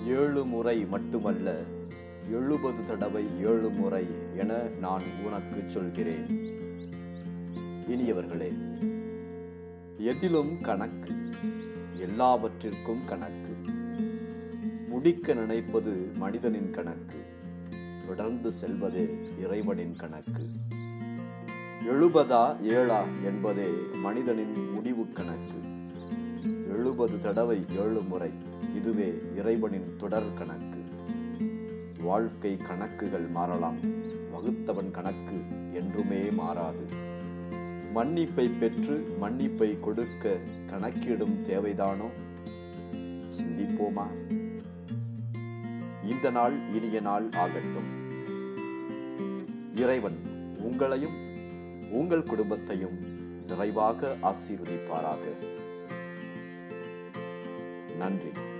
ஏழு முறை மட்டுமல்ல எழுபது தடவை ஏழு முறை என நான் உனக்கு சொல்கிறேன் இனியவர்களே எதிலும் கணக்கு எல்லாவற்றிற்கும் கணக்கு முடிக்க நினைப்பது மனிதனின் கணக்கு தொடர்ந்து செல்வதே இறைவனின் கணக்கு எழுபதா ஏழா என்பதே மனிதனின் முடிவு கணக்கு எழுபது தடவை ஏழு முறை இதுவே இறைவனின் தொடர் கணக்கு வாழ்க்கை கணக்குகள் மாறலாம் வகுத்தவன் கணக்கு என்றுமே மாறாது மன்னிப்பை பெற்று மன்னிப்பை கொடுக்க கணக்கிடும் தேவைதானோ சிந்திப்போமா இந்த நாள் இனிய நாள் ஆகட்டும் இறைவன் உங்களையும் உங்கள் குடும்பத்தையும் நிறைவாக ஆசீர்வதிப்பாராக நன்றி